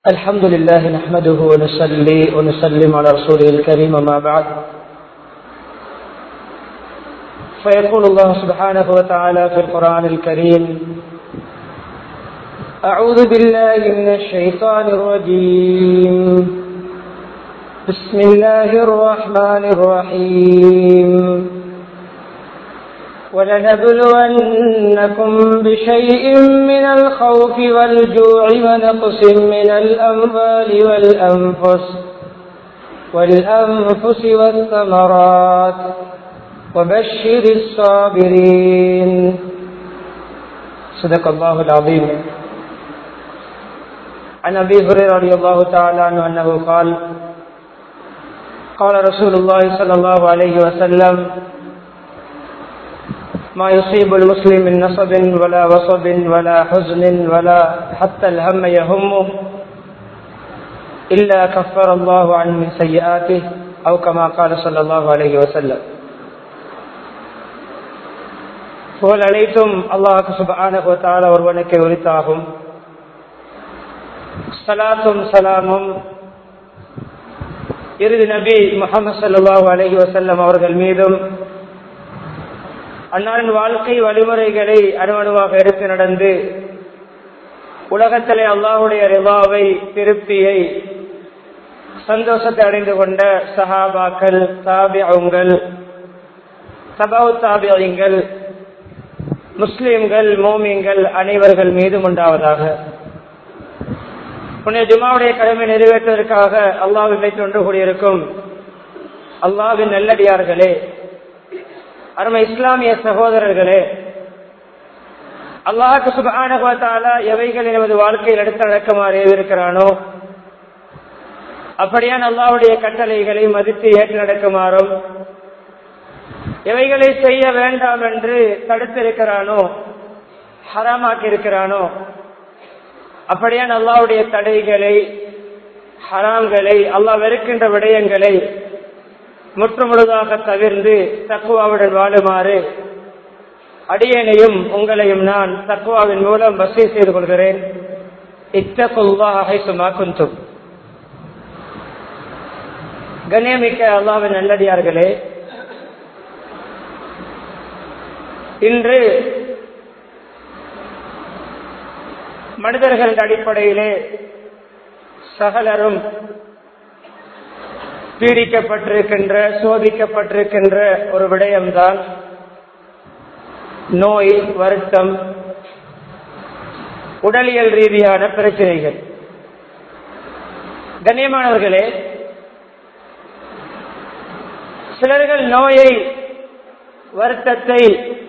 الحمد لله نحمده ونصلي ونسلم على رسوله الكريم ما بعد فيقول الله سبحانه وتعالى في القرآن الكريم أعوذ بالله من الشيطان الرجيم بسم الله الرحمن الرحيم ولنبلونكم بشيء من الخوف والجوع ونقص من الأموال والأنفس والأنفس والثمرات وبشر الصابرين صدق الله العظيم عن أبي هريرة رضي الله تعالى عنه أنه قال قال رسول الله صلى الله عليه وسلم ما يصيب المسلم من نصب ولا وصب ولا حزن ولا حتى الهم يهمه إلا كفر الله عنه من سيئاته أو كما قال صلى الله عليه وسلم புகழ் அனைத்தும் அல்லாஹு சுபான ஒருவனுக்கு உரித்தாகும் சலாத்தும் சலாமும் இறுதி நபி முகமது சல்லாஹூ அலஹி வசல்லம் அவர்கள் மீதும் அன்னாரின் வாழ்க்கை வழிமுறைகளை அணுவணுவாக எடுத்து நடந்து உலகத்திலே அல்லாஹுடைய ரிவாவை திருப்தியை சந்தோஷத்தை அடைந்து கொண்ட சஹாபாக்கள் தாபியங்கள் சபாவு தாபியங்கள் முஸ்லிம்கள் மோமியங்கள் அனைவர்கள் மீதும் உண்டாவதாக புனித ஜுமாவுடைய கடமை நிறைவேற்றுவதற்காக அல்லாஹ் தொன்று கூடியிருக்கும் அல்லாவின் நல்லடியார்களே அருமை இஸ்லாமிய சகோதரர்களே அல்லாஹுக்கு சுபானகத்தால எவைகள் எனது வாழ்க்கையில் எடுத்து நடக்குமாறு இருக்கிறானோ அப்படியான் அல்லாவுடைய கட்டளைகளை மதித்து ஏற்று நடக்குமாறும் எவைகளை செய்ய வேண்டாம் என்று தடுத்திருக்கிறானோ ஹராமாக்கி இருக்கிறானோ அப்படியான் அல்லாவுடைய தடைகளை ஹராம்களை அல்லாஹ் வெறுக்கின்ற விடயங்களை முற்றுமுழுதாக தவிர்ந்து தக்குவாவுடன் வாழுமாறு அடியனையும் உங்களையும் நான் தக்குவாவின் மூலம் வசதி செய்து கொள்கிறேன் இத்தகுவா குந்தும் கண்ணியமிக்க அல்லாவின் நல்லடியார்களே இன்று மனிதர்கள் அடிப்படையிலே சகலரும் பீடிக்கப்பட்டிருக்கின்ற சோதிக்கப்பட்டிருக்கின்ற ஒரு விடயம்தான் நோய் வருத்தம் உடலியல் ரீதியான பிரச்சனைகள் கண்ணியமானவர்களே சிலர்கள் நோயை வருத்தத்தை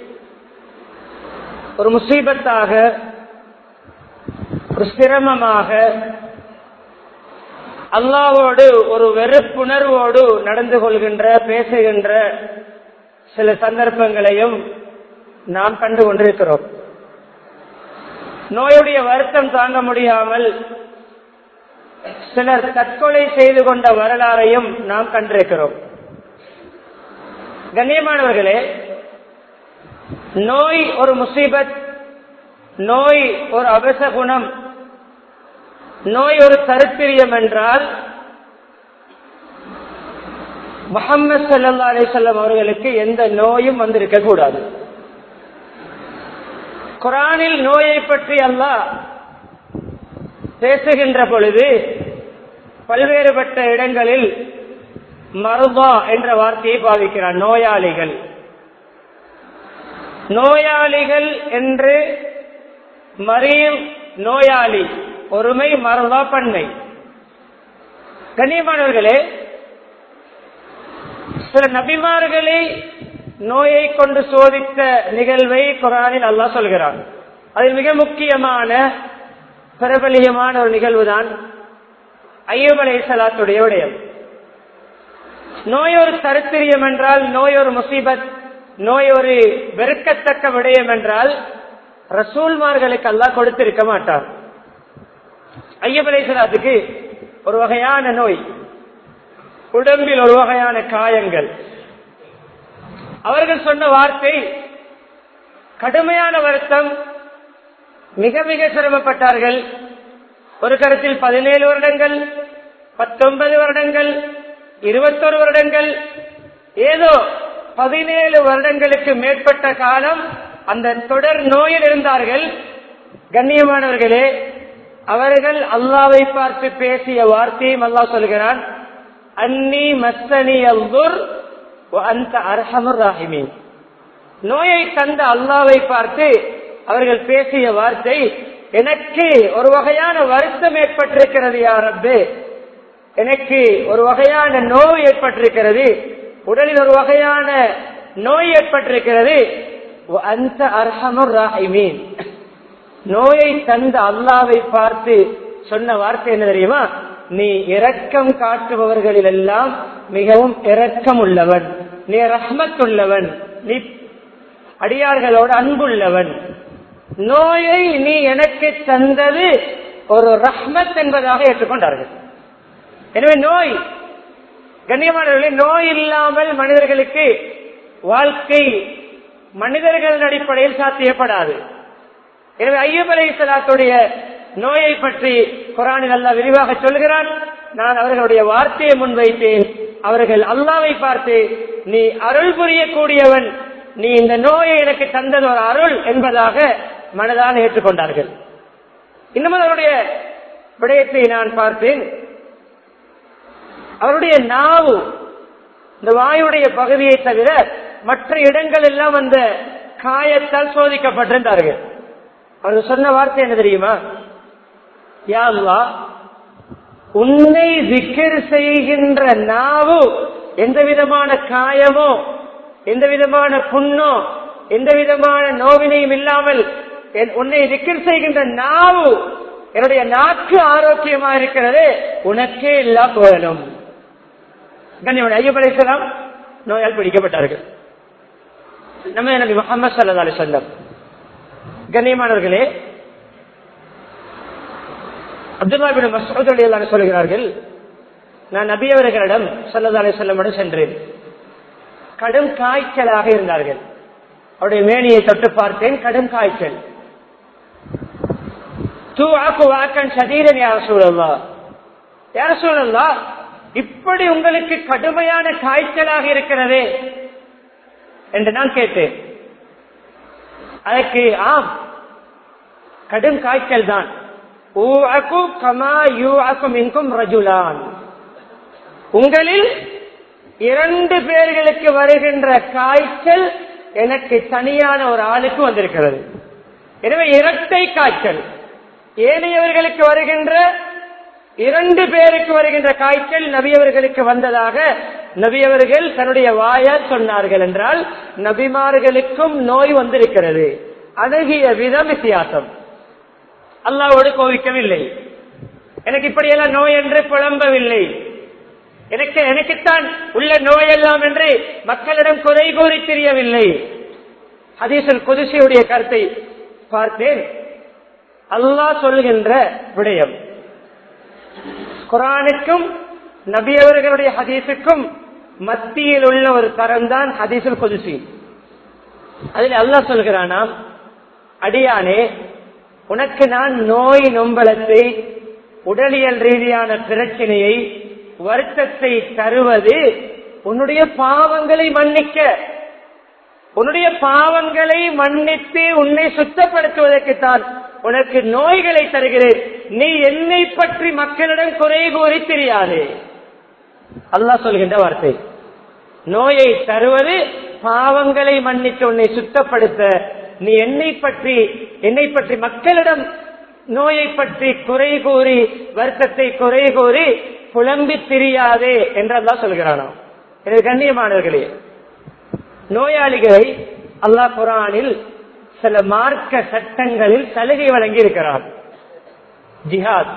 ஒரு முசீபத்தாக ஒரு சிரமமாக அல்லாவோடு ஒரு வெறுப்புணர்வோடு நடந்து கொள்கின்ற பேசுகின்ற சில சந்தர்ப்பங்களையும் நாம் கண்டு கொண்டிருக்கிறோம் நோயுடைய வருத்தம் தாங்க முடியாமல் சிலர் தற்கொலை செய்து கொண்ட வரலாறையும் நாம் கண்டிருக்கிறோம் கண்ணியமானவர்களே நோய் ஒரு முசீபத் நோய் ஒரு அபச குணம் நோய் ஒரு தருத்திரியம் என்றால் முகமது சல்லா அலிசல்லம் அவர்களுக்கு எந்த நோயும் வந்திருக்க கூடாது குரானில் நோயை பற்றி அல்லாஹ் பேசுகின்ற பொழுது பல்வேறுபட்ட இடங்களில் மருதா என்ற வார்த்தையை பாவிக்கிறார் நோயாளிகள் நோயாளிகள் என்று மறியும் நோயாளி ஒருமை மருதா பண்ணை கண்ணியமானவர்களே சில நபிமார்களை நோயை கொண்டு சோதித்த நிகழ்வை குரானில் அல்லா சொல்கிறான் அதில் மிக முக்கியமான பிரபலியமான ஒரு நிகழ்வு தான் ஐயப் அலை சலாத்துடைய விடயம் நோய் ஒரு தருத்திரியம் என்றால் நோய் ஒரு முசீபத் நோய் ஒரு வெறுக்கத்தக்க விடயம் என்றால் ரசூல்மார்களுக்கு அல்லாஹ் கொடுத்திருக்க மாட்டார் ஐயப் அலை சலாத்துக்கு ஒரு வகையான நோய் உடம்பில் ஒரு வகையான காயங்கள் அவர்கள் சொன்ன வார்த்தை கடுமையான வருத்தம் மிக மிக சிரமப்பட்டார்கள் ஒரு கருத்தில் பதினேழு வருடங்கள் பத்தொன்பது வருடங்கள் இருபத்தொரு வருடங்கள் ஏதோ பதினேழு வருடங்களுக்கு மேற்பட்ட காலம் அந்த தொடர் நோயில் இருந்தார்கள் கண்ணியமானவர்களே அவர்கள் அல்லாவை பார்த்து பேசிய வார்த்தையும் அல்லாஹ் சொல்கிறான் அன்னி மஸ்தனி அல்துர் அந்த அர்ஹமுர் ராஹிமீன் நோயை தந்த அல்லாவை பார்த்து அவர்கள் பேசிய வார்த்தை எனக்கு ஒரு வகையான வருத்தம் ஏற்பட்டிருக்கிறது யாரப்பு எனக்கு ஒரு வகையான நோய் ஏற்பட்டிருக்கிறது உடலில் ஒரு வகையான நோய் ஏற்பட்டிருக்கிறது அந்த அர்ஹமுர் ராஹிமீன் நோயை தந்த அல்லாவை பார்த்து சொன்ன வார்த்தை என்ன தெரியுமா நீ இரக்கம் காட்டுபவர்களில் எல்லாம் மிகவும் இரக்கம் உள்ளவன் நீ ரஹ்மத் உள்ளவன் நீ அடியார்களோடு அன்புள்ளவன் நோயை நீ எனக்கு தந்தது ஒரு ரஹ்மத் என்பதாக ஏற்றுக்கொண்டார்கள் எனவே நோய் கண்ணியமானவர்களே நோய் இல்லாமல் மனிதர்களுக்கு வாழ்க்கை மனிதர்களின் அடிப்படையில் சாத்தியப்படாது எனவே ஐயப் அலை சலாத்துடைய நோயை பற்றி குரானில் அல்லா விரிவாக சொல்கிறான் நான் அவர்களுடைய வார்த்தையை முன்வைத்தேன் அவர்கள் அல்லாவை பார்த்து நீ அருள் புரியக்கூடியவன் நீ இந்த நோயை எனக்கு தந்தது ஒரு அருள் என்பதாக மனதாக ஏற்றுக்கொண்டார்கள் இன்னும் அவருடைய விடயத்தை நான் பார்த்தேன் அவருடைய நாவு இந்த வாயுடைய பகுதியை தவிர மற்ற இடங்கள் எல்லாம் அந்த காயத்தால் சோதிக்கப்பட்டிருந்தார்கள் அவர்கள் சொன்ன வார்த்தை என்ன தெரியுமா யா அல்லாஹ் உன்னை விக்கர் செய்கின்ற நாவு எந்த விதமான காயமோ எந்த விதமான புண்ணோ எந்த விதமான நோவினையும் இல்லாமல் என்- உன்னை விக்கர் செய்கின்ற நாவு என்னுடைய நாக்கு ஆரோக்கியமா இருக்கிறது உனக்கே இல்லா போகணும் கண்ணியவன் ஐயப் அலைஹிஸ்ஸலாம் நோயால் பிடிக்கப்பட்டார்கள் நம்ம நபி முகமது சல்லா அலி சொல்லம் கண்ணியமானவர்களே அப்துல்லா பின் மசூத் அலியல்லாஹு சொல்கிறார்கள் நான் நபி அவர்களிடம் சல்லா அலி சொல்லமிடம் சென்றேன் கடும் காய்ச்சலாக இருந்தார்கள் அவருடைய மேனியை தொட்டு பார்த்தேன் கடும் காய்ச்சல் தூ ஆக்கு வாக்கன் சதீரன் யார சூழல்லா யார சூழல்லா இப்படி உங்களுக்கு கடுமையான காய்ச்சலாக இருக்கிறதே என்று நான் கேட்டேன் அதற்கு ஆம் கடும் காய்ச்சல் தான் ஊஅகு கமா யூஅகு மின்கும் ரஜுலான் உங்களில் இரண்டு பேர்களுக்கு வருகின்ற காய்ச்சல் எனக்கு தனியான ஒரு ஆளுக்கு வந்திருக்கிறது எனவே இரட்டை காய்ச்சல் ஏனையவர்களுக்கு வருகின்ற இரண்டு பேருக்கு வருகின்ற காய்ச்சல் நபியவர்களுக்கு வந்ததாக நபியவர்கள் தன்னுடைய வாயால் சொன்னார்கள் என்றால் நபிமார்களுக்கும் நோய் வந்திருக்கிறது அணுகிய விதம் வித்தியாசம் அல்லாவோடு கோவிக்கவில்லை எனக்கு இப்படியெல்லாம் நோய் என்று புலம்பவில்லை எனக்கு எனக்குத்தான் உள்ள நோயெல்லாம் என்று மக்களிடம் குறை கூறி தெரியவில்லை ஹதீசல் குதிசையுடைய கருத்தை பார்த்தேன் அல்லாஹ் சொல்கின்ற விடயம் குரானுக்கும் நபி அவர்களுடைய ஹதீஸுக்கும் மத்தியில் உள்ள ஒரு தரம் தான் ஹதீசுல் குதிசி அதில் அல்லாஹ் சொல்கிறானாம் அடியானே உனக்கு நான் நோய் நொம்பலத்தை உடலியல் ரீதியான பிரச்சனையை வருத்தத்தை தருவது உன்னுடைய பாவங்களை மன்னிக்க உன்னுடைய பாவங்களை மன்னித்து உன்னை சுத்தப்படுத்துவதற்குத்தான் உனக்கு நோய்களை தருகிறேன் நீ என்னை பற்றி மக்களிடம் குறை கூறி தெரியாதே அல்லாஹ் சொல்கின்ற வார்த்தை நோயை தருவது பாவங்களை மன்னித்து உன்னை சுத்தப்படுத்த நீ என்னை பற்றி என்னை பற்றி மக்களிடம் நோயை பற்றி குறை கூறி வருத்தத்தை குறை கூறி புலம்பி தெரியாதே என்றெல்லாம் சொல்கிறானாம் இது கண்ணியமானவர்களே நோயாளிகளை அல்லாஹ் குரானில் சில மார்க்க சட்டங்களில் சலுகை வழங்கி இருக்கிறார் ஜிஹாத்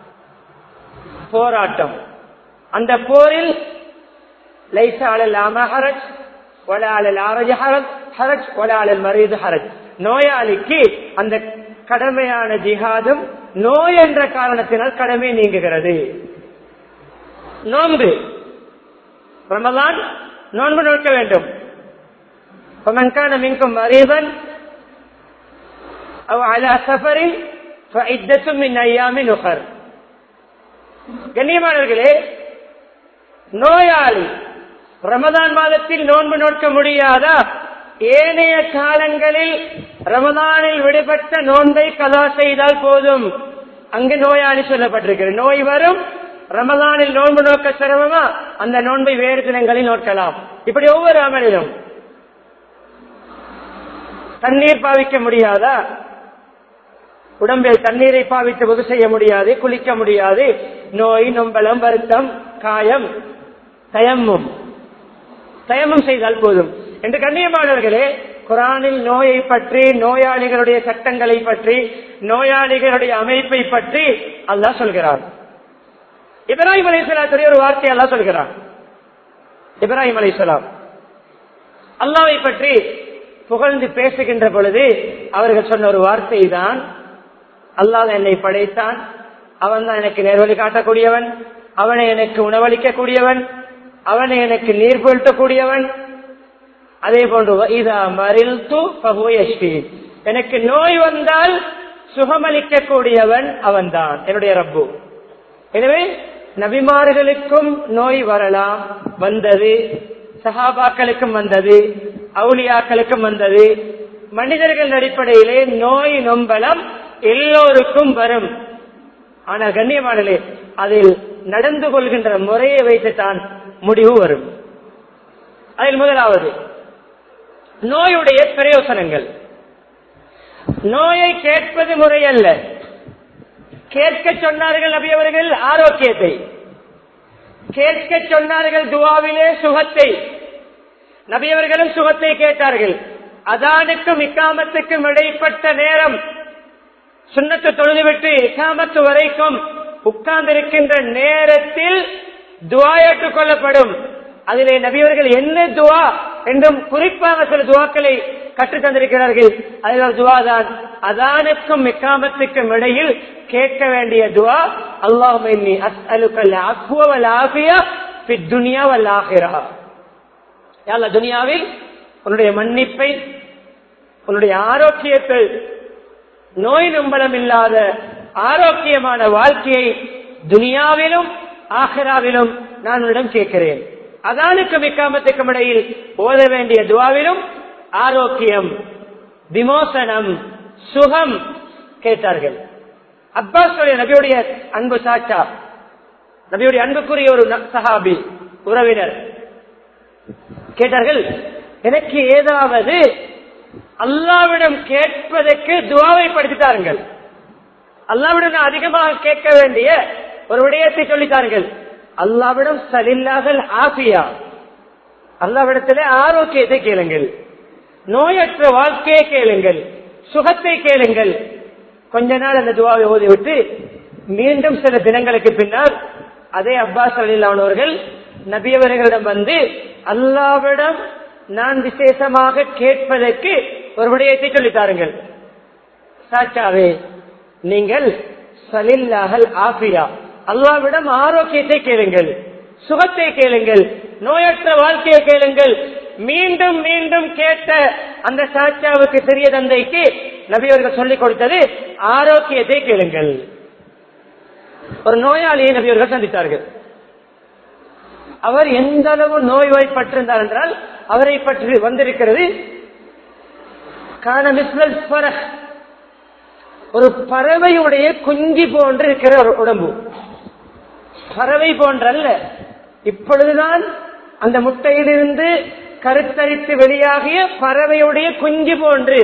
போராட்டம் அந்த போரில் லைச அலல் அம ஹரஜ் வல அலல் ஆரஜ் ஹரஜ் ஹரஜ் வல அலல் மரீது ஹரஜ் நோயாளிக்கு அந்த கடமையான ஜிஹாதும் நோய் என்ற காரணத்தினால் கடமை நீங்குகிறது நோன்பு ரமலான் நோன்பு நோக்க வேண்டும் فمن كان منكم مريضا أو على سفر فعدة من أيام أخر கண்ணியமானவர்களே நோயாளி ரமதான் மாதத்தில் நோன்பு நோக்க முடியாதா ஏனைய காலங்களில் ரமதானில் விடுபட்ட நோன்பை கதா செய்தால் போதும் அங்கு நோயாளி சொல்லப்பட்டிருக்கிறது நோய் வரும் ரமதானில் நோன்பு நோக்க சிரமமா அந்த நோன்பை வேறு தினங்களில் நோக்கலாம் இப்படி ஒவ்வொரு அமலிலும் தண்ணீர் பாவிக்க முடியாதா உடம்பில் தண்ணீரை பாவித்து பொது செய்ய முடியாது குளிக்க முடியாது நோய் நொம்பலம் வருத்தம் காயம் தயமும் தயமும் செய்தால் போதும் என்று கண்ணியமானவர்களே குரானில் நோயை பற்றி நோயாளிகளுடைய சட்டங்களை பற்றி நோயாளிகளுடைய அமைப்பை பற்றி அல்லாஹ் சொல்கிறார் இப்ராஹிம் அலிஸ்லாத்துடைய ஒரு வார்த்தை அல்லாஹ் சொல்கிறார் இப்ராஹிம் அலிஸ்லாம் அல்லாவை பற்றி புகழ்ந்து பேசுகின்ற பொழுது அவர்கள் சொன்ன ஒரு வார்த்தை தான் அல்லாஹ் என்னை படைத்தான் அவன் தான் எனக்கு நேர்வழி காட்டக்கூடியவன் அவனை எனக்கு உணவளிக்கக்கூடியவன் அவனை எனக்கு நீர் பொருத்தக்கூடியவன் அதே போன்று இதா மறில் எனக்கு நோய் வந்தால் சுகமளிக்கக்கூடியவன் அவன்தான் என்னுடைய ரப்பு எனவே நபிமார்களுக்கும் நோய் வரலாம் வந்தது சஹாபாக்களுக்கும் வந்தது அவுலியாக்களுக்கும் வந்தது மனிதர்கள் அடிப்படையிலே நோய் நொம்பலம் எல்லோருக்கும் வரும் ஆனால் கண்ணியமானலே அதில் நடந்து கொள்கின்ற முறையை வைத்துத்தான் முடிவு வரும் அதில் முதலாவது நோயுடைய பிரயோசனங்கள் நோயை கேட்பது முறையல்ல கேட்க சொன்னார்கள் நபியவர்கள் ஆரோக்கியத்தை கேட்க சொன்னார்கள் துவாவிலே சுகத்தை நபியவர்களும் சுகத்தை கேட்டார்கள் அதானுக்கும் இக்காமத்துக்கும் இடைப்பட்ட நேரம் சுண்ணத்து தொழுதுவிட்டு இக்காமத்து வரைக்கும் உட்கார்ந்திருக்கின்ற நேரத்தில் துவா ஏற்றுக் கொள்ளப்படும் அதிலே நபியவர்கள் என்ன துவா என்றும் குறிப்பாக சில துவாக்களை கற்றுத் தந்திருக்கிறார்கள் அதில் ஒரு துவா தான் அதானுக்கும் மிக்காமத்துக்கும் இடையில் கேட்க வேண்டிய துவா அல்லாஹ் துனியாவில் உன்னுடைய மன்னிப்பை உன்னுடைய ஆரோக்கியத்தை நோய் நம்பலம் இல்லாத ஆரோக்கியமான வாழ்க்கையை துனியாவிலும் ஆஹிராவிலும் நான் உன்னிடம் கேட்கிறேன் அதானுக்கு மிக்காமத்துக்கும் இடையில் ஓத வேண்டிய துவாவிலும் ஆரோக்கியம் விமோசனம் சுகம் கேட்டார்கள் அப்பாஸ் நபியுடைய அன்பு சாட்சா நபியுடைய அன்புக்குரிய ஒரு சஹாபி உறவினர் கேட்டார்கள் எனக்கு ஏதாவது அல்லாவிடம் கேட்பதற்கு துவாவை படித்துத்தாருங்கள் அல்லாவிடம் நான் அதிகமாக கேட்க வேண்டிய ஒரு விடயத்தை சொல்லித்தார்கள் அல்லாவிடம் சலில்லாமல் ஆபியா அல்லாவிடத்திலே ஆரோக்கியத்தை கேளுங்கள் நோயற்ற வாழ்க்கையை கேளுங்கள் சுகத்தை கேளுங்கள் கொஞ்ச நாள் அந்த துவாவை ஓதிவிட்டு மீண்டும் சில தினங்களுக்கு பின்னால் அதே அப்பாஸ் அலிலானவர்கள் நபியவர்களிடம் வந்து அல்லாவிடம் நான் விசேஷமாக கேட்பதற்கு ஒரு விடயத்தை சொல்லித்தாருங்கள் சாச்சாவே நீங்கள் சலில்லாஹல் ஆபியா அல்லாவிடம் ஆரோக்கியத்தை கேளுங்கள் சுகத்தை கேளுங்கள் நோயற்ற வாழ்க்கையை கேளுங்கள் மீண்டும் மீண்டும் கேட்ட அந்த சாச்சாவுக்கு சிறிய தந்தைக்கு நபியவர்கள் சொல்லிக் கொடுத்தது ஆரோக்கியத்தை கேளுங்கள் ஒரு நோயாளியை நபியவர்கள் சந்தித்தார்கள் அவர் எந்த அளவு நோய்வாய்ப்பட்டிருந்தார் என்றால் அவரை பற்றி வந்திருக்கிறது காண மிஸ்வல் ஸ்வரஹ். ஒரு பறவையுடைய குஞ்சு போன்று இருக்கிற ஒரு உடம்பு பறவை போன்றல்ல இப்பொழுதுதான் அந்த முட்டையிலிருந்து கருத்தரித்து வெளியாகிய பறவையுடைய குஞ்சு போன்று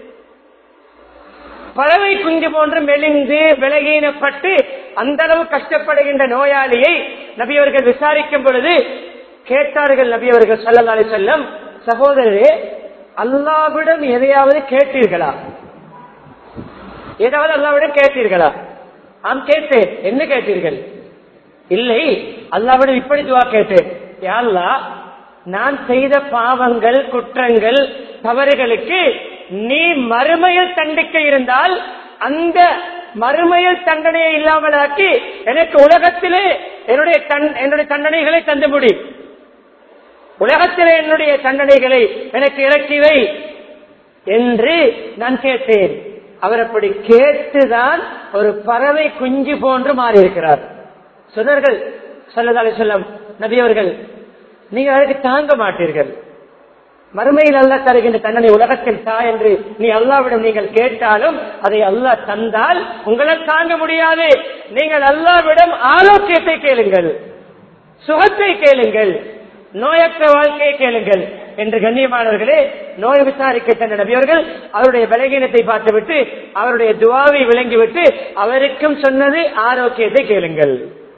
பறவை குஞ்சு போன்று மெலிந்து விலகீனப்பட்டு அந்த அளவு கஷ்டப்படுகின்ற நோயாளியை நபியவர்கள் விசாரிக்கும் பொழுது கேட்டார்கள் நபியவர்கள் சொல்லலாலே செல்லம் சகோதரரே அல்லாவிடம் எதையாவது கேட்டீர்களா ஏதாவது அல்லாவிடம் கேட்டீர்களா ஆம் கேட்டேன் என்ன கேட்டீர்கள் இல்லை அல்லாவிடம் இப்படி துவா கேட்டேன் யாழ்லா நான் செய்த பாவங்கள் குற்றங்கள் தவறுகளுக்கு நீ மறுமையில் தண்டிக்க இருந்தால் அந்த மறுமையில் தண்டனையை இல்லாமலாக்கி எனக்கு உலகத்திலே என்னுடைய தன்- என்னுடைய தண்டனைகளை தந்து முடி உலகத்திலே என்னுடைய தண்டனைகளை எனக்கு இறக்கிவை என்று நான் கேட்டேன் அவர் அப்படி கேட்டுதான் ஒரு பறவை குஞ்சு போன்று மாறியிருக்கிறார் சொன்னார்கள் சல்லதாலே சொல்லம் நபியவர்கள் நீங்கள் அதற்கு தாங்க மாட்டீர்கள் மறுமையில் அல்லா தருகின்ற தண்டனை உலகத்தில் தா என்று நீ அல்லாவிடம் நீங்கள் கேட்டாலும் அதை அல்லாஹ் தந்தால் உங்களால் தாங்க முடியாது நீங்கள் அல்லாவிடம் ஆரோக்கியத்தை கேளுங்கள் சுகத்தை கேளுங்கள் நோயற்ற வாழ்க்கையை கேளுங்கள் என்று கண்ணியமானவர்களே நோய் விசாரிக்க சென்ற நபியவர்கள் அவருடைய பலகீனத்தை பார்த்துவிட்டு அவருடைய துவாவை விளங்கிவிட்டு அவருக்கும் சொன்னது ஆரோக்கியத்தை கேளுங்கள்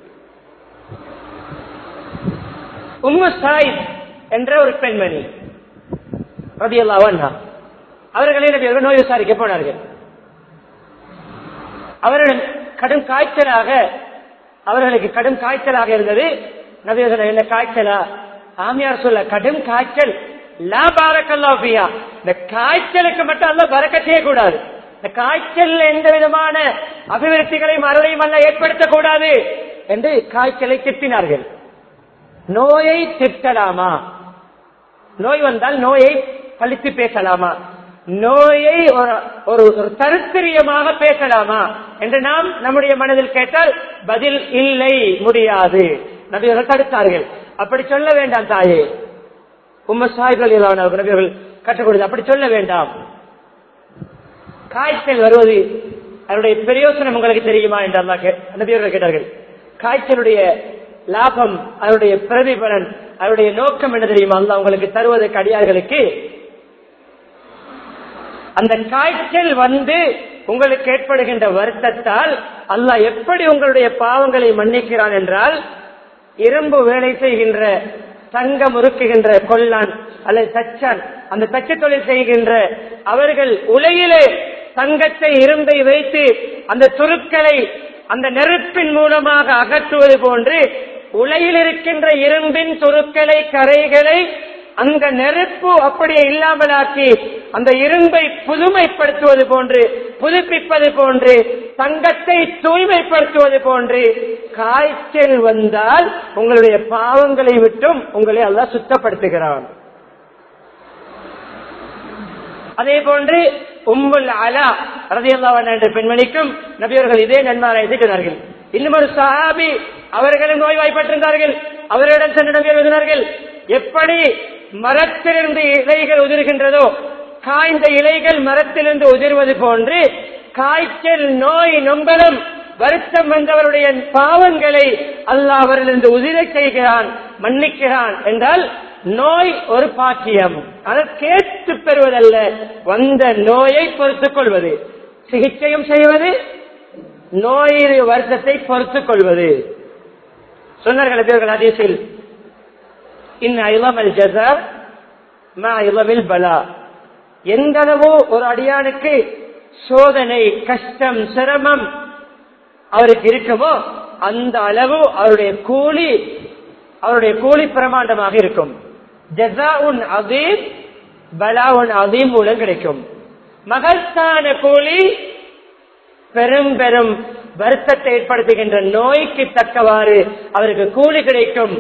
உம்மு சாயித் என்ற ஒரு பெண்மணி ரதியல்லாவா அவர்களே நபியவர்கள் நோய் விசாரிக்க போனார்கள் அவர்கள் கடும் காய்ச்சலாக அவர்களுக்கு கடும் காய்ச்சலாக இருந்தது நபியர்கள் என்ன காய்ச்சலா ஆமியார் சொல்ல கடும் காய்ச்சல் லா பாரக்கல்லாபியா இந்த காய்ச்சலுக்கு மட்டும் அல்ல பறக்க செய்யக்கூடாது இந்த காய்ச்சல் எந்த விதமான அபிவிருத்திகளையும் அருளையும் அல்ல ஏற்படுத்தக்கூடாது என்று காய்ச்சலை திட்டினார்கள் நோயை திட்டலாமா நோய் வந்தால் நோயை பழித்து பேசலாமா நோயை ஒரு ஒரு தருத்திரியமாக பேசலாமா என்று நாம் நம்முடைய மனதில் கேட்டால் பதில் இல்லை முடியாது நபியர்கள் தடுத்தார்கள் அப்படி சொல்ல வேண்டாம் தாயே உம்ம சாய்கள் நபியர்கள் கற்றுக் கொடுத்து அப்படி சொல்ல வேண்டாம் காய்ச்சல் வருவது அதனுடைய பிரயோசனம் உங்களுக்கு தெரியுமா என்று அல்லா நபியர்கள் கேட்டார்கள் காய்ச்சலுடைய லாபம் அதனுடைய பிரதிபலன் அதனுடைய நோக்கம் என்ன தெரியுமா அல்ல உங்களுக்கு தருவதற்கு அடியார்களுக்கு அந்த காய்ச்சல் வந்து உங்களுக்கு ஏற்படுகின்ற வருத்தத்தால் அல்லாஹ் எப்படி உங்களுடைய பாவங்களை மன்னிக்கிறான் என்றால் இரும்பு வேலை செய்கின்ற தங்க முறுக்குகின்ற கொல்லான் அல்லது தச்சான் அந்த தச்சு தொழில் செய்கின்ற அவர்கள் உலகிலே தங்கத்தை இரும்பை வைத்து அந்த துருக்களை அந்த நெருப்பின் மூலமாக அகற்றுவது போன்று உலையில் இருக்கின்ற இரும்பின் துருக்களை கரைகளை அந்த நெருப்பு அப்படியே இல்லாமலாக்கி அந்த இரும்பை புதுமைப்படுத்துவது போன்று புதுப்பிப்பது போன்று தங்கத்தை தூய்மைப்படுத்துவது போன்று காய்ச்சல் வந்தால் உங்களுடைய பாவங்களை விட்டும் உங்களை எல்லாம் சுத்தப்படுத்துகிறான் அதே போன்று உம்முல் அலா ரதியல்லாவன் என்ற பெண்மணிக்கும் நபியவர்கள் இதே நன்மாராயத்தை சொன்னார்கள் இன்னும் ஒரு சஹாபி அவர்களும் நோய்வாய்ப்பட்டிருந்தார்கள் அவரிடம் சென்று நபி எழுதினார்கள் எப்படி மரத்திலிருந்து இலைகள் உதிர்கின்றதோ காய்ந்த இலைகள் மரத்திலிருந்து உதிர்வது போன்று காய்ச்சல் நோய் நொம்பலம் வருத்தம் வந்தவருடைய பாவங்களை அல்லாஹ் அவரிலிருந்து உதிரச் செய்கிறான் மன்னிக்கிறான் என்றால் நோய் ஒரு பாக்கியம் அதை கேட்டு பெறுவதல்ல வந்த நோயை பொறுத்துக் கொள்வது சிகிச்சையும் செய்வது நோய் வருத்தத்தை பொறுத்துக் கொள்வது சொன்னார்கள் இவர்கள் அதிசயில் இன் இளமல் ஜசர் இளமில் பலா எந்த அளவு ஒரு அடியானுக்கு சோதனை கஷ்டம் சிரமம் அவருக்கு இருக்குமோ அந்த அளவு அவருடைய கூலி அவருடைய கூலி பிரமாண்டமாக இருக்கும் ஜசா உன் அதீம் பலா உன் அதீம் மூலம் கிடைக்கும் மகத்தான கூலி பெரும் பெரும் வருத்தத்தை ஏற்படுத்துகின்ற நோய்க்கு தக்கவாறு அவருக்கு கூலி கிடைக்கும்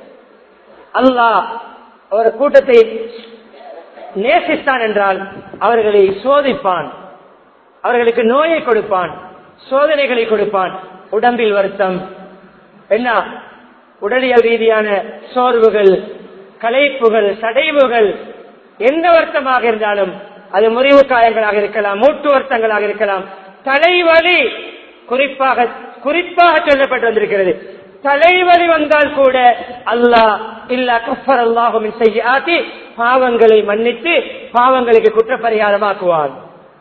அல்லாஹ் ஒரு கூட்டத்தை நேசித்தான் என்றால் அவர்களை சோதிப்பான் அவர்களுக்கு நோயை கொடுப்பான் சோதனைகளை கொடுப்பான் உடம்பில் வருத்தம் என்ன உடலியல் ரீதியான சோர்வுகள் களைப்புகள் சடைவுகள் எந்த வருத்தமாக இருந்தாலும் அது முறிவு காயங்களாக இருக்கலாம் மூட்டு வருத்தங்களாக இருக்கலாம் தலைவலி குறிப்பாக குறிப்பாக சொல்லப்பட்டு வந்திருக்கிறது தலைவலி வந்தால் கூட அல்லாஹ் இல்லா கஃபர் அல்லாஹும் செய்ய ஆத்தி பாவங்களை மன்னித்து பாவங்களுக்கு குற்றப்பரிகாரமாக்குவான்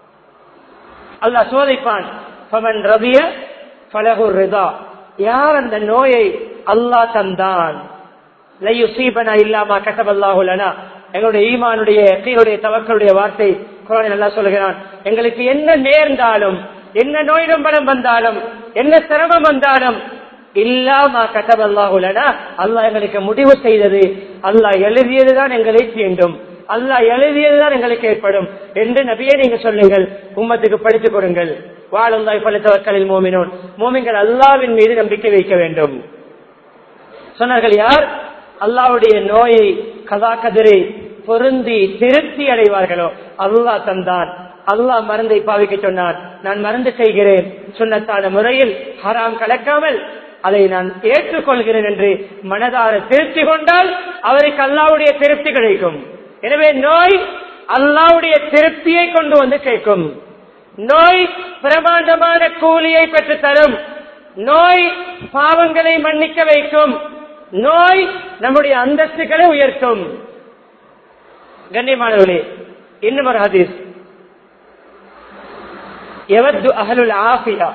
அல்லாஹ் சோதிப்பான் பவன் ரவிய பலகுர் ரிதா யார் அந்த நோயை அல்லாஹ் தந்தான் லையுசீபனா இல்லாம கட்டபல்லாஹுலனா எங்களுடைய ஈமானுடைய கீழுடைய தவக்களுடைய வார்த்தை குரான் நல்லா சொல்லுகிறான் எங்களுக்கு என்ன நேர்ந்தாலும் என்ன நோய் நம்பலம் வந்தாலும் என்ன சிரமம் வந்தாலும் இல்லாம கட்டபல்லாஹுலனா அல்லாஹ் எங்களுக்கு முடிவு செய்தது அல்லாஹ் எழுதியதுதான் எங்களை தீண்டும் அல்லாஹ் எழுதியதுதான் எங்களுக்கு ஏற்படும் என்று நபியே நீங்க சொல்லுங்கள் உம்மத்துக்கு படித்துக் கொடுங்கள் வாழல்லாய் பழுத்தவர்களில் மோமினோன் மோமின்கள் அல்லாவின் மீது நம்பிக்கை வைக்க வேண்டும் சொன்னார்கள் யார் அல்லாவுடைய நோயை கதா கதிரை பொருந்தி திருப்தி அடைவார்களோ அல்லாஹ் தந்தான் அல்லாஹ் மருந்தை பாவிக்க சொன்னான் நான் மருந்து செய்கிறேன் சுண்ணத்தான முறையில் ஹராம் கலக்காமல் அதை நான் ஏற்றுக்கொள்கிறேன் என்று மனதார திருப்தி கொண்டால் அவருக்கு அல்லாவுடைய திருப்தி கிடைக்கும் எனவே நோய் அல்லாவுடைய திருப்தியை கொண்டு வந்து கேட்கும் நோய் பிரமாண்டமான கூலியை பெற்று தரும் நோய் பாவங்களை மன்னிக்க வைக்கும் நோய் நம்முடைய அந்தஸ்துகளை உயர்த்தும் கண்ணியமானவர்களே இன்னும் ஒரு ஹதீஸ் எவது அகலுல் ஆஃபியா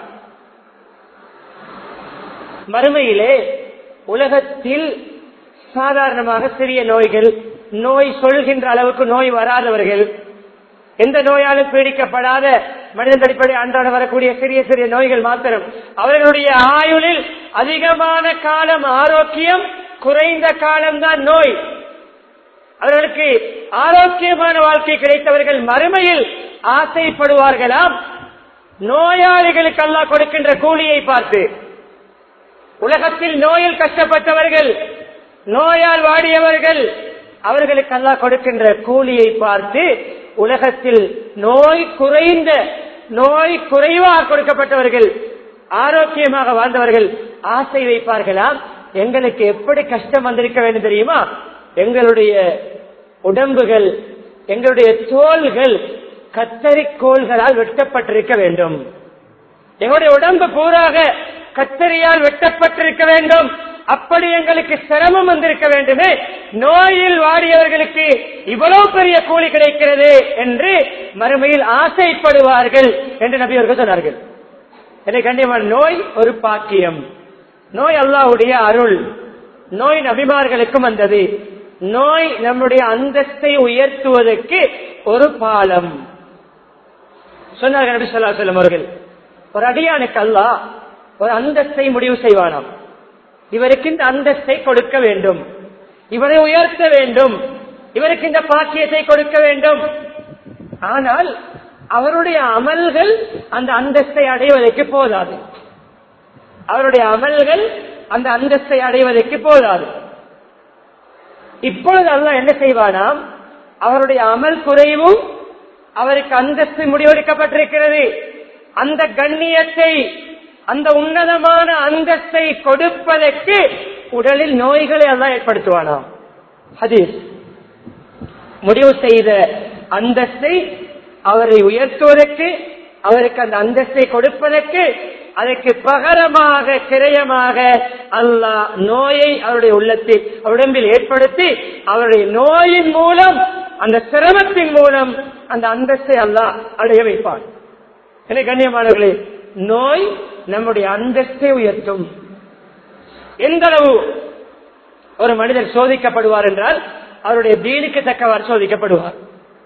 மறுமையிலே உலகத்தில் சாதாரணமாக சிறிய நோய்கள் நோய் சொல்கின்ற அளவுக்கு நோய் வராதவர்கள் எந்த நோயாலும் பீடிக்கப்படாத மனிதன் அடிப்படை அன்றாட வரக்கூடிய சிறிய சிறிய நோய்கள் மாத்திரம் அவர்களுடைய ஆயுளில் அதிகமான காலம் ஆரோக்கியம் குறைந்த காலம்தான் நோய் அவர்களுக்கு ஆரோக்கியமான வாழ்க்கை கிடைத்தவர்கள் மறுமையில் ஆசைப்படுவார்களாம் நோயாளிகளுக்கு அல்லாஹ் கொடுக்கின்ற கூலியை பார்த்து உலகத்தில் நோயில் கஷ்டப்பட்டவர்கள் நோயால் வாடியவர்கள் அவர்களுக்கு அல்லாஹ் கொடுக்கின்ற கூலியை பார்த்து உலகத்தில் நோய் குறைந்த நோய் குறைவாக கொடுக்கப்பட்டவர்கள் ஆரோக்கியமாக வாழ்ந்தவர்கள் ஆசை வைப்பார்களாம் எங்களுக்கு எப்படி கஷ்டம் வந்திருக்க வேண்டும் தெரியுமா எங்களுடைய உடம்புகள் எங்களுடைய தோள்கள் கத்தரிக்கோள்களால் வெட்டப்பட்டிருக்க வேண்டும் எங்களுடைய உடம்பு பூராக கத்தரியால் வெட்டப்பட்டிருக்க வேண்டும் அப்படி எங்களுக்கு சிரமம் வந்திருக்க வேண்டுமே நோயில் வாடியவர்களுக்கு இவ்வளவு பெரிய கூலி கிடைக்கிறது என்று மறுமையில் ஆசைப்படுவார்கள் என்று நபி அவர்கள் சொன்னார்கள் என்னை கண்டிப்பான நோய் ஒரு பாக்கியம் நோய் அல்லாவுடைய அருள் நோய் நபிமார்களுக்கும் வந்தது நோய் நம்முடைய அந்தஸ்தை உயர்த்துவதற்கு ஒரு பாலம் சொன்னார்கள் நபி சொல்லா செல்லும் அவர்கள் ஒரு அடியானுக்கு அல்லா ஒரு அந்தஸ்தை முடிவு செய்வானாம் இவருக்கு இந்த அந்தஸ்தை கொடுக்க வேண்டும் இவரை உயர்த்த வேண்டும் இவருக்கு இந்த பாக்கியத்தை கொடுக்க வேண்டும் ஆனால் அவருடைய அமல்கள் அந்த அந்தஸ்தை அடைவதற்கு போதாது அவருடைய அமல்கள் அந்த அந்தஸ்தை அடைவதற்கு போதாது இப்பொழுது அல்லாஹ் என்ன செய்வானாம் அவருடைய அமல் குறைவும் அவருக்கு அந்தஸ்து முடிவெடுக்கப்பட்டிருக்கிறது அந்த கண்ணியத்தை அந்த உன்னதமான அந்தஸ்தை கொடுப்பதற்கு உடலில் நோய்களை எல்லாம் ஏற்படுத்துவானாம் ஹதீஸ் முடிவு செய்த அந்தஸ்தை அவரை உயர்த்துவதற்கு அவருக்கு அந்த அந்தஸ்தை கொடுப்பதற்கு அதற்கு பகரமாக கிரயமாக அல்லாஹ் நோயை அவருடைய உள்ளத்தில் உடம்பில் ஏற்படுத்தி அவருடைய நோயின் மூலம் அந்த சிரமத்தின் மூலம் அந்த அந்தஸ்தை அல்லாஹ் அடைய வைப்பான் எனவே கண்ணியமானவர்களே நோய் நம்முடைய அந்தஸ்தை உயர்த்தும் எந்த அளவு ஒரு மனிதர் சோதிக்கப்படுவார் என்றால் அவருடைய தீனுக்கு தக்கவாறு சோதிக்கப்படுவார்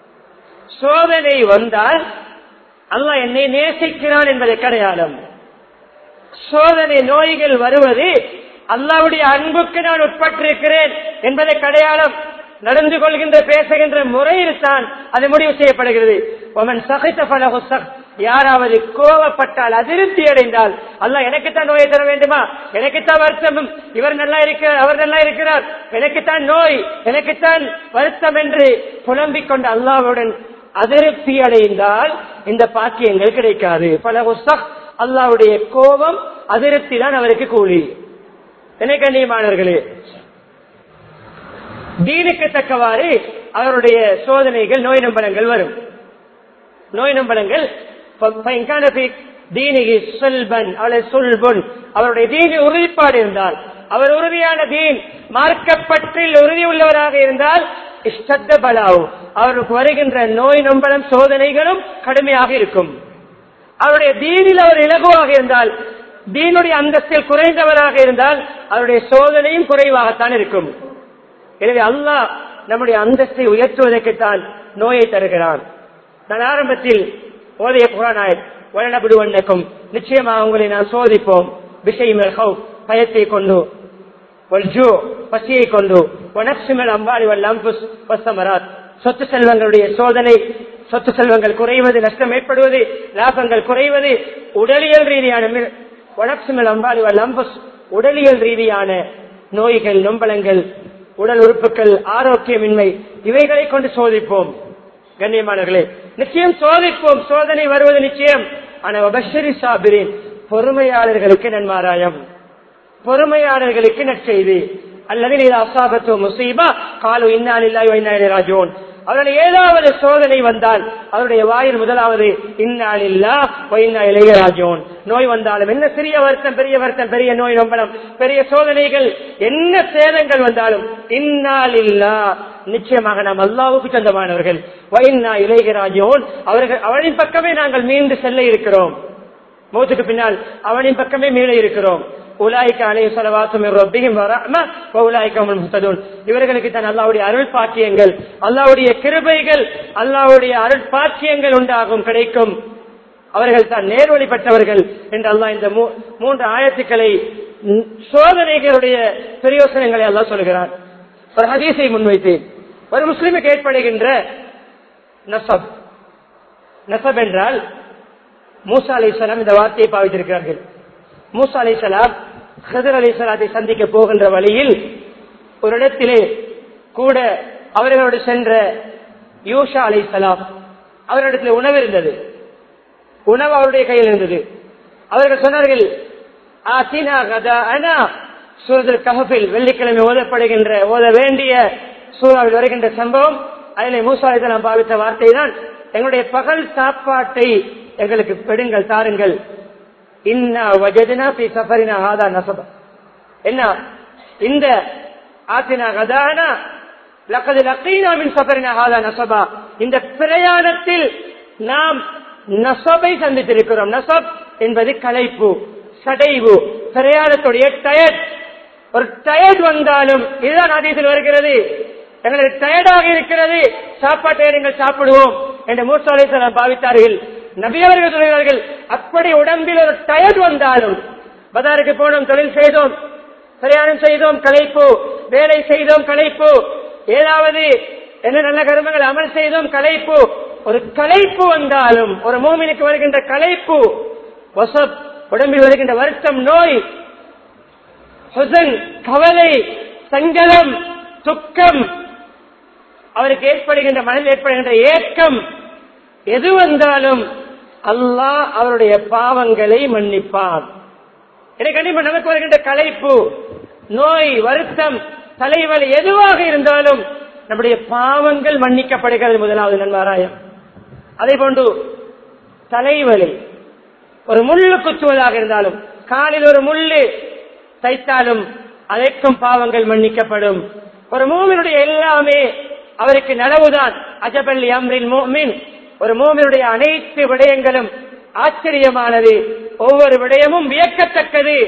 சோதனை வந்தால் அல்லாஹ் என்னை நேசிக்கிறான் என்பதை கிடையாளம் சோதனை நோய்கள் வருவது அல்லாவுடைய அன்புக்கு நான் உட்பட்டிருக்கிறேன் என்பதை கடையாளம் நடந்து கொள்கின்ற பேசுகின்ற முறையில் தான் அது முடிவு செய்யப்படுகிறது ஒமன் சகித்த பலகு யாராவது கோவப்பட்டால் அதிருப்தி அடைந்தால் அல்ல எனக்குத்தான் நோயை தர வேண்டுமா எனக்குத்தான் வருத்தமும் இவர் நல்லா இருக்கிறார் அவர் நல்லா இருக்கிறார் எனக்குத்தான் நோய் எனக்குத்தான் வருத்தம் என்று புலம்பிக் கொண்ட அல்லாவுடன் அதிருப்தி அடைந்தால் இந்த பாக்கியங்கள் கிடைக்காது பல அல்லாவுடைய கோபம் அதிருப்தி தான் அவருக்கு கூலி என்ன கண்ணியமானவர்களே தீனுக்கு தக்கவாறு அவருடைய சோதனைகள் நோய் நம்பலங்கள் வரும் நோய் நம்பலங்கள் தீனிகி சொல்பன் அவளை சொல்புன் அவருடைய தீனி உறுதிப்பாடு இருந்தால் அவர் உறுதியான தீன் மார்க்கப்பற்றில் உறுதி உள்ளவராக இருந்தால் இஷ்டத்த பலாவும் அவருக்கு வருகின்ற நோய் நம்பலம் சோதனைகளும் கடுமையாக இருக்கும் அவருடைய தீனில் அவர் இலகுவாக இருந்தால் தீனுடைய அந்தஸ்தில் குறைந்தவராக இருந்தால் அவருடைய சோதனையும் குறைவாகத்தான் இருக்கும் எனவே அல்லாஹ் நம்முடைய அந்தஸ்தை உயர்த்துவதற்குத்தான் நோயை தருகிறான் நான் ஆரம்பத்தில் ஓதைய குரானாய் வளனபிடுவண்ணக்கும் நிச்சயமாக உங்களை நான் சோதிப்போம் விஷயங்கள் பயத்தை கொண்டு பசியை கொண்டு வனக்சிமல் அம்பாடி வல்லம்புஸ் வசமராத் சொத்து செல்வங்களுடைய சோதனை சொத்து செல்வங்கள் குறைவது நஷ்டம் ஏற்படுவது லாபங்கள் குறைவது உடலியல் ரீதியான வனக்சிமல் அம்பாடி வல்லம்புஸ் உடலியல் ரீதியான நோய்கள் நொம்பலங்கள் உடல் உறுப்புகள் ஆரோக்கியமின்மை இவைகளை கொண்டு சோதிப்போம் கண்ணியமானவர்களே நிச்சயம் சோதிப்போம் சோதனை வருவது நிச்சயம் ஆனால் சாபிரின் பொறுமையாளர்களுக்கு நன்மாராயம் பொறுமையாளர்களுக்கு நற்செய்தி அல்லது இது அசாபத்து முசீபா காலு இன்னாலில்லாய் வைநாயராஜோன் அவருடைய ஏதாவது சோதனை வந்தால் அவருடைய வாயில் முதலாவது இன்னாலில்லா வைனா இளையராஜோன் நோய் வந்தாலும் என்ன சிறிய வருத்தம் பெரிய வருத்தம் பெரிய நோய் நம்பலம் பெரிய சோதனைகள் என்ன சேதங்கள் வந்தாலும் இன்னாலில்லா நிச்சயமாக நாம் அல்லாவுக்கு சொந்தமானவர்கள் வைனா இளையராஜோன் அவர்கள் அவளின் பக்கமே நாங்கள் மீண்டு செல்ல இருக்கிறோம் மௌத்துக்கு பின்னால் அவனின் பக்கமே மீள இருக்கிறோம் உலாய்க்க அலைய செலவாசும் இவர்களுக்கு தான் அல்லாவுடைய அருள் பாக்கியங்கள் அல்லாவுடைய கிருபைகள் அல்லாவுடைய அருள் பாக்கியங்கள் உண்டாகும் கிடைக்கும் அவர்கள் தான் நேர்வழிப்பட்டவர்கள் என்று அல்லாஹ் இந்த மூ- மூன்று ஆயத்துக்களை ம், சோதனைகளுடைய பிரயோசனங்களை அல்லாஹ் சொல்கிறார் ஒரு ஹதீஸை முன்வைத்தேன் ஒரு முஸ்லிமுக்கு ஏற்படுகின்ற நசப் நசப் என்றால் மூசா அலைசலாம் இந்த வார்த்தையை பாவித்திருக்கிறார்கள் மூசா அலைசலாம் ஹதர் அலைசலாத்தை சந்திக்க போகின்ற வழியில் ஒரு இடத்திலே கூட அவர்களோடு சென்ற யூஷா அலைசலாம் அவரிடத்தில் உணவு இருந்தது உணவு அவருடைய கையில் இருந்தது அவர்கள் சொன்னார்கள் ஆத்தினா கதா அனா சூரத்தில் கஹபில் வெள்ளிக்கிழமை ஓதப்படுகின்ற ஓத வேண்டிய சூறாவில் வருகின்ற சம்பவம் அதிலே மூசா அலைசலாம் பாவித்த வார்த்தை தான் எங்களுடைய பகல் சாப்பாட்டை எங்களுக்கு பெடுங்கள் தாருங்கள் இன்னா வஜதினா பி சஃபரினா ஆதா நசப என்ன இந்த ஆத்தினா கதானா லக்கது லக்கீனா மின் சஃபரினா ஆதா நசபா இந்த பிரயாணத்தில் நாம் நசபை சந்தித்திருக்கிறோம் நசப் என்பது களைப்பு சடைவு பிரயாணத்துடைய டயர்ட் ஒரு டயர்ட் வந்தாலும் இதுதான் ஆதியத்தில் வருகிறது எங்களுக்கு டயர்டாக இருக்கிறது சாப்பாட்டை நீங்கள் சாப்பிடுவோம் என்று மூசாலேசனம் பாவித்தார்கள் நபி அவர்கள் சொல்கிறார்கள் அப்படி உடம்பில் ஒரு டயர்ட் வந்தாலும் பதாருக்கு போனோம் தொழில் செய்தோம் பிரயாணம் செய்தோம் களைப்பு வேலை செய்தோம் களைப்பு ஏதாவது என்ன நல்ல கருமங்கள் அமல் செய்தோம் களைப்பு ஒரு களைப்பு வந்தாலும் ஒரு மோமினுக்கு வருகின்ற களைப்பு வசப் உடம்பில் வருகின்ற வருத்தம் நோய் ஹுசன் கவலை சங்கடம் துக்கம் அவருக்கு ஏற்படுகின்ற மனதில் ஏற்படுகின்ற ஏக்கம் எது வந்தாலும் அல்லாஹ் அவருடைய பாவங்களை மன்னிப்பான் எனக்கு கண்டிப்பா நமக்கு வருகின்ற களைப்பு நோய் வருத்தம் தலைவலி எதுவாக இருந்தாலும் நம்முடைய பாவங்கள் மன்னிக்கப்படுகிறது முதலாவது நன்மாராயம் அதே போன்று தலைவலி ஒரு முள்ளு குத்துவதாக இருந்தாலும் காலில் ஒரு முள்ளு தைத்தாலும் அதற்கும் பாவங்கள் மன்னிக்கப்படும் ஒரு மூமினுடைய எல்லாமே அவருக்கு நனவுதான் அஜபல்லி அம்ரில் மோமின் ஒரு மூமினுடைய அனைத்து விடயங்களும் ஆச்சரியமானது ஒவ்வொரு விடயமும் வியக்கத்தக்கது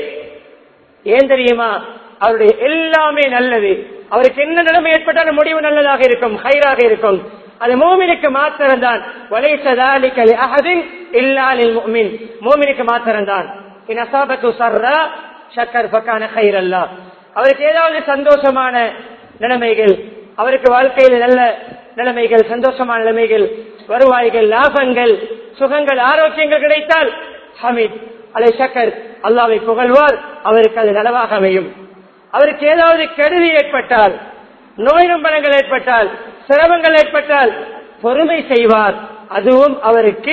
ஏன் தெரியுமா அவருடைய எல்லாமே நல்லது அவருக்கு என்ன நிலைமை ஏற்பட்டாலும் முடிவு நல்லதாக இருக்கும் ஹைராக இருக்கும் அது மோமினுக்கு மாத்திரம்தான் வலைசதாலிக்கலி அஹதின் இல்லாலில் மோமின் மோமினுக்கு மாத்திரம்தான் இன் அசாபத்து சர்ரா ஷக்கர் பக்கான ஹைரல்லா அவருக்கு ஏதாவது சந்தோஷமான நிலைமைகள் அவருக்கு வாழ்க்கையில் நல்ல நிலைமைகள் சந்தோஷமான நிலைமைகள் வருவாய்கள் லாபங்கள் சுகங்கள் ஆரோக்கியங்கள் கிடைத்தால் ஹமீத் அலை சக்கர் அல்லாவை புகழ்வார் அவருக்கு அது நலவாக அமையும் அவருக்கு ஏதாவது கெடுதி ஏற்பட்டால் நோய் நம்பலங்கள் ஏற்பட்டால் சிரமங்கள் ஏற்பட்டால் பொறுமை செய்வார் அதுவும் அவருக்கு